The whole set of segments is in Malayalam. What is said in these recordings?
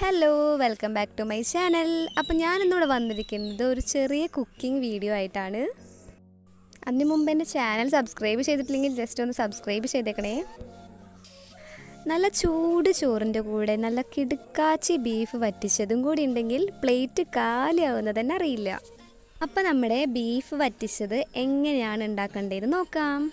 hello welcome back to my channel അപ്പം ഞാനിന്നിവിടെ വന്നിരിക്കുന്നത് ഒരു ചെറിയ കുക്കിംഗ് വീഡിയോ ആയിട്ടാണ് അതിന് മുമ്പ് എൻ്റെ ചാനൽ സബ്സ്ക്രൈബ് ചെയ്തിട്ടില്ലെങ്കിൽ ജസ്റ്റ് ഒന്ന് സബ്സ്ക്രൈബ് ചെയ്തേക്കണേ നല്ല ചൂട് ചോറിൻ്റെ കൂടെ നല്ല കിടുക്കാച്ചി ബീഫ് വറ്റിച്ചതും കൂടി ഉണ്ടെങ്കിൽ പ്ലേറ്റ് കാലിയാവുന്നത് തന്നെ അറിയില്ല അപ്പം നമ്മുടെ ബീഫ് വറ്റിച്ചത് എങ്ങനെയാണ് ഉണ്ടാക്കേണ്ടതെന്ന് നോക്കാം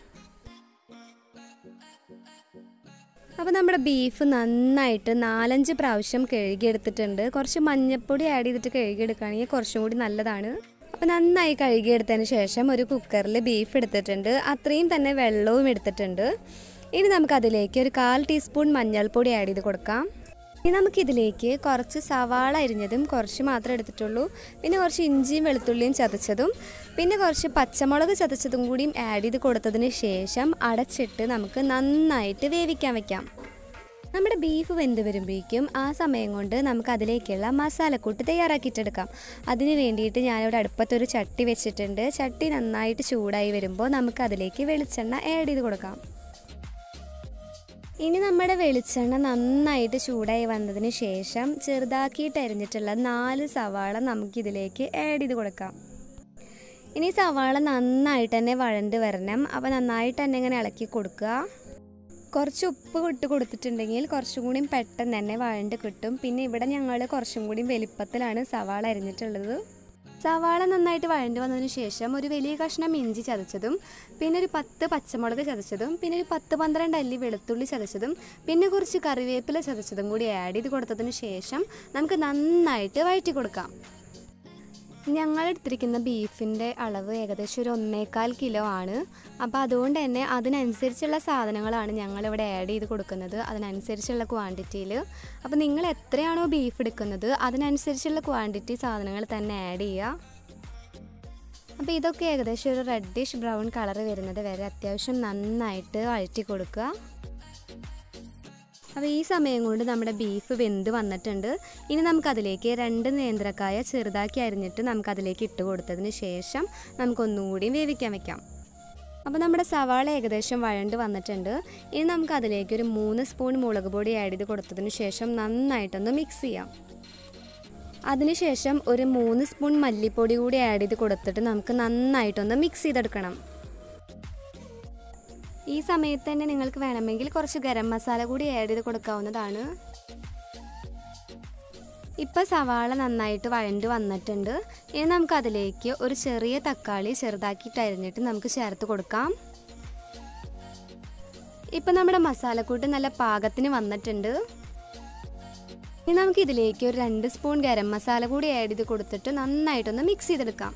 അപ്പോൾ നമ്മുടെ ബീഫ് നന്നായിട്ട് നാലഞ്ച് പ്രാവശ്യം കഴുകിയെടുത്തിട്ടുണ്ട് കുറച്ച് മഞ്ഞൾപ്പൊടി ആഡ് ചെയ്തിട്ട് കഴുകിയെടുക്കുകയാണെങ്കിൽ കുറച്ചും കൂടി നല്ലതാണ് അപ്പോൾ നന്നായി കഴുകിയെടുത്തതിന് ശേഷം ഒരു കുക്കറിൽ ബീഫ് എടുത്തിട്ടുണ്ട് അത്രയും തന്നെ വെള്ളവും എടുത്തിട്ടുണ്ട് ഇനി നമുക്ക് അതിലേക്ക് ഒരു കാൽ ടീസ്പൂൺ മഞ്ഞൾപ്പൊടി ആഡ് ചെയ്ത് കൊടുക്കാം ഇനി നമുക്കിതിലേക്ക് കുറച്ച് സവാള അരിഞ്ഞതും കുറച്ച് മാത്രമേ എടുത്തിട്ടുള്ളൂ പിന്നെ കുറച്ച് ഇഞ്ചിയും വെളുത്തുള്ളിയും ചതച്ചതും പിന്നെ കുറച്ച് പച്ചമുളക് ചതച്ചതും കൂടിയും ആഡ് ചെയ്ത് കൊടുത്തതിന് ശേഷം അടച്ചിട്ട് നമുക്ക് നന്നായിട്ട് വേവിക്കാൻ വെക്കാം നമ്മുടെ ബീഫ് വെന്ത് വരുമ്പോഴേക്കും ആ സമയം കൊണ്ട് നമുക്ക് അതിലേക്കുള്ള മസാലക്കൂട്ട് തയ്യാറാക്കിയിട്ടെടുക്കാം അതിന് വേണ്ടിയിട്ട് ഞാനിവിടെ അടുപ്പത്തൊരു ചട്ടി വെച്ചിട്ടുണ്ട് ചട്ടി നന്നായിട്ട് ചൂടായി വരുമ്പോൾ നമുക്ക് അതിലേക്ക് വെളിച്ചെണ്ണ ആഡ് ചെയ്ത് കൊടുക്കാം ഇനി നമ്മുടെ വെളിച്ചെണ്ണ നന്നായിട്ട് ചൂടായി വന്നതിന് ശേഷം ചെറുതാക്കിയിട്ട് അരിഞ്ഞിട്ടുള്ള നാല് സവാള നമുക്കിതിലേക്ക് ആഡ് ചെയ്ത് കൊടുക്കാം ഇനി സവാള നന്നായിട്ട് തന്നെ വഴണ്ട് വരണം അപ്പോൾ നന്നായിട്ട് തന്നെ ഇങ്ങനെ ഇളക്കി കൊടുക്കുക കുറച്ച് ഉപ്പ് ഇട്ട് കൊടുത്തിട്ടുണ്ടെങ്കിൽ കുറച്ചും കൂടിയും പെട്ടെന്ന് തന്നെ വഴണ്ട് കിട്ടും പിന്നെ ഇവിടെ ഞങ്ങൾ കുറച്ചും കൂടിയും വലിപ്പത്തിലാണ് സവാള അരിഞ്ഞിട്ടുള്ളത് സവാള നന്നായിട്ട് വഴണ്ട് വന്നതിന് ശേഷം ഒരു വലിയ കഷ്ണം ഇഞ്ചി ചതച്ചതും പിന്നെ ഒരു പത്ത് പച്ചമുളക് ചതച്ചതും പിന്നെ ഒരു പത്ത് പന്ത്രണ്ട് അല്ലി വെളുത്തുള്ളി ചതച്ചതും പിന്നെ കുറച്ച് കറിവേപ്പില ചതച്ചതും കൂടി ആഡ് ചെയ്ത് കൊടുത്തതിന് ശേഷം നമുക്ക് നന്നായിട്ട് വഴറ്റി കൊടുക്കാം ഞങ്ങൾ എടുത്തിരിക്കുന്ന ബീഫിൻ്റെ അളവ് ഏകദേശം ഒരു ഒന്നേകാൽ കിലോ ആണ് അപ്പോൾ അതുകൊണ്ട് തന്നെ അതിനനുസരിച്ചുള്ള സാധനങ്ങളാണ് ഞങ്ങളിവിടെ ആഡ് ചെയ്ത് കൊടുക്കുന്നത് അതിനനുസരിച്ചുള്ള ക്വാണ്ടിറ്റിയിൽ അപ്പോൾ നിങ്ങൾ എത്രയാണോ ബീഫ് എടുക്കുന്നത് അതിനനുസരിച്ചുള്ള ക്വാണ്ടിറ്റി സാധനങ്ങൾ തന്നെ ആഡ് ചെയ്യുക അപ്പോൾ ഇതൊക്കെ ഏകദേശം ഒരു റെഡിഷ് ബ്രൗൺ കളർ വരുന്നത് വരെ അത്യാവശ്യം നന്നായിട്ട് വഴറ്റി കൊടുക്കുക അപ്പോൾ ഈ സമയം കൊണ്ട് നമ്മുടെ ബീഫ് വെന്ത് വന്നിട്ടുണ്ട് ഇനി നമുക്കതിലേക്ക് രണ്ട് നേന്ത്രക്കായ ചെറുതാക്കി അരിഞ്ഞിട്ട് നമുക്കതിലേക്ക് ഇട്ട് കൊടുത്തതിന് ശേഷം നമുക്കൊന്നുകൂടി വേവിക്കാൻ വെക്കാം അപ്പോൾ നമ്മുടെ സവാള ഏകദേശം വഴണ്ട് വന്നിട്ടുണ്ട് ഇനി നമുക്കതിലേക്ക് ഒരു മൂന്ന് സ്പൂൺ മുളക് പൊടി ആഡ് ചെയ്ത് കൊടുത്തതിന് ശേഷം നന്നായിട്ടൊന്ന് മിക്സ് ചെയ്യാം അതിനുശേഷം ഒരു മൂന്ന് സ്പൂൺ മല്ലിപ്പൊടി കൂടി ആഡ് ചെയ്ത് കൊടുത്തിട്ട് നമുക്ക് നന്നായിട്ടൊന്ന് മിക്സ് ചെയ്തെടുക്കണം ഈ സമയത്ത് തന്നെ നിങ്ങൾക്ക് വേണമെങ്കിൽ കുറച്ച് ഗരം മസാല കൂടി ആഡ് ചെയ്ത് കൊടുക്കാവുന്നതാണ് ഇപ്പോൾ സവാള നന്നായിട്ട് വഴണ്ട് വന്നിട്ടുണ്ട് ഇനി നമുക്ക് അതിലേക്ക് ഒരു ചെറിയ തക്കാളി ചെറുതാക്കിയിട്ട് അരിഞ്ഞിട്ട് നമുക്ക് ചേർത്ത് കൊടുക്കാം ഇപ്പം നമ്മുടെ മസാലക്കൂട്ട് നല്ല പാകത്തിന് വന്നിട്ടുണ്ട് ഇനി നമുക്ക് ഇതിലേക്ക് ഒരു രണ്ട് സ്പൂൺ ഗരം മസാല കൂടി ആഡ് ചെയ്ത് കൊടുത്തിട്ട് നന്നായിട്ടൊന്ന് മിക്സ് ചെയ്തെടുക്കാം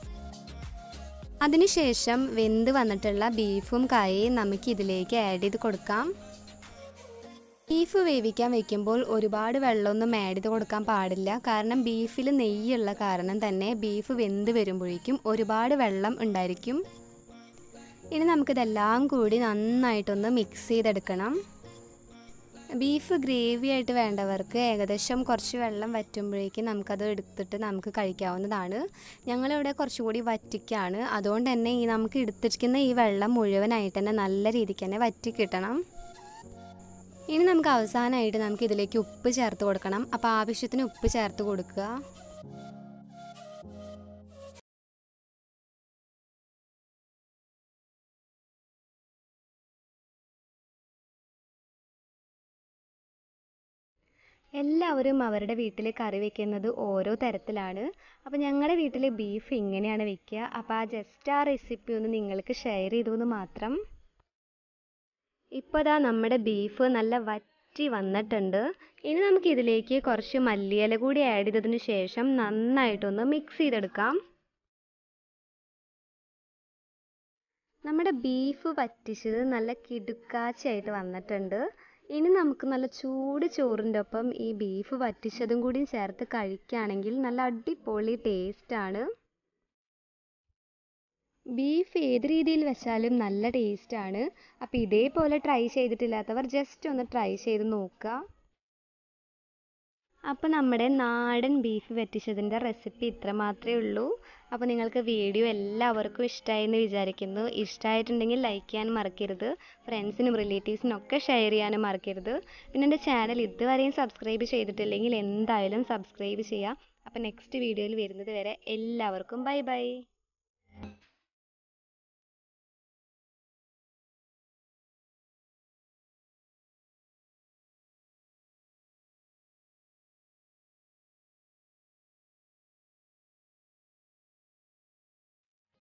അതിനുശേഷം വെന്ത് വന്നിട്ടുള്ള ബീഫും കായയും നമുക്ക് ഇതിലേക്ക് ആഡ് ചെയ്ത് കൊടുക്കാം ബീഫ് വേവിക്കാൻ വെക്കുമ്പോൾ ഒരുപാട് വെള്ളമൊന്നും ആഡ് ചെയ്ത് കൊടുക്കാൻ പാടില്ല കാരണം ബീഫിൽ നെയ്യുള്ള കാരണം തന്നെ ബീഫ് വെന്ത് വരുമ്പോഴേക്കും ഒരുപാട് വെള്ളം ഉണ്ടായിരിക്കും ഇനി നമുക്കിതെല്ലാം കൂടി നന്നായിട്ടൊന്ന് മിക്സ് ചെയ്തെടുക്കണം ബീഫ് ഗ്രേവി ആയിട്ട് വേണ്ടവർക്ക് ഏകദേശം കുറച്ച് വെള്ളം വറ്റുമ്പോഴേക്കും നമുക്കത് എടുത്തിട്ട് നമുക്ക് കഴിക്കാവുന്നതാണ് ഞങ്ങളിവിടെ കുറച്ചും കൂടി വറ്റിക്കാണ് അതുകൊണ്ട് തന്നെ ഈ നമുക്ക് എടുത്തിരിക്കുന്ന ഈ വെള്ളം മുഴുവനായിട്ട് തന്നെ നല്ല രീതിക്ക് തന്നെ വറ്റി കിട്ടണം ഇനി നമുക്ക് അവസാനമായിട്ട് നമുക്ക് ഇതിലേക്ക് ഉപ്പ് ചേർത്ത് കൊടുക്കണം അപ്പോൾ ആവശ്യത്തിന് ഉപ്പ് ചേർത്ത് കൊടുക്കുക എല്ലാവരും അവരുടെ വീട്ടിൽ കറി വെക്കുന്നത് ഓരോ തരത്തിലാണ് അപ്പോൾ ഞങ്ങളുടെ വീട്ടിൽ ബീഫ് ഇങ്ങനെയാണ് വെക്കുക അപ്പോൾ ആ ജസ്റ്റ് ആ റെസിപ്പി ഒന്ന് നിങ്ങൾക്ക് ഷെയർ ചെയ്തു എന്ന് മാത്രം ഇപ്പോൾ ദാ നമ്മുടെ ബീഫ് നല്ല വറ്റി വന്നിട്ടുണ്ട് ഇനി നമുക്ക് ഇതിലേക്ക് കുറച്ച് മല്ലിയില കൂടി ആഡ് ചെയ്തതിന് ശേഷം നന്നായിട്ടൊന്ന് മിക്സ് ചെയ്തെടുക്കാം നമ്മുടെ ബീഫ് വറ്റിച്ചത് നല്ല കിടുക്കാച്ചയായിട്ട് വന്നിട്ടുണ്ട് ഇനി നമുക്ക് നല്ല ചൂട് ചോറിൻ്റെ ഒപ്പം ഈ ബീഫ് വറ്റിച്ചതും കൂടി ചേർത്ത് കഴിക്കുകയാണെങ്കിൽ നല്ല അടിപൊളി ടേസ്റ്റാണ് ബീഫ് ഏത് രീതിയിൽ വെച്ചാലും നല്ല ടേസ്റ്റാണ് അപ്പോൾ ഇതേപോലെ ട്രൈ ചെയ്തിട്ടില്ലാത്തവർ ജസ്റ്റ് ഒന്ന് ട്രൈ ചെയ്ത് നോക്കുക അപ്പോൾ നമ്മുടെ നാടൻ ബീഫ് വറ്റിച്ചതിൻ്റെ റെസിപ്പി ഇത്ര മാത്രമേ ഉള്ളൂ അപ്പോൾ നിങ്ങൾക്ക് വീഡിയോ എല്ലാവർക്കും ഇഷ്ടമായി എന്ന് വിചാരിക്കുന്നു ഇഷ്ടമായിട്ടുണ്ടെങ്കിൽ ലൈക്ക് ചെയ്യാൻ മറക്കരുത് ഫ്രണ്ട്സിനും റിലേറ്റീവ്സിനും ഒക്കെ ഷെയർ ചെയ്യാനും മറക്കരുത് പിന്നെ എൻ്റെ ചാനൽ ഇതുവരെയും സബ്സ്ക്രൈബ് ചെയ്തിട്ടില്ലെങ്കിൽ എന്തായാലും സബ്സ്ക്രൈബ് ചെയ്യുക അപ്പോൾ നെക്സ്റ്റ് വീഡിയോയിൽ വരുന്നത് വരെ എല്ലാവർക്കും ബൈ ബൈ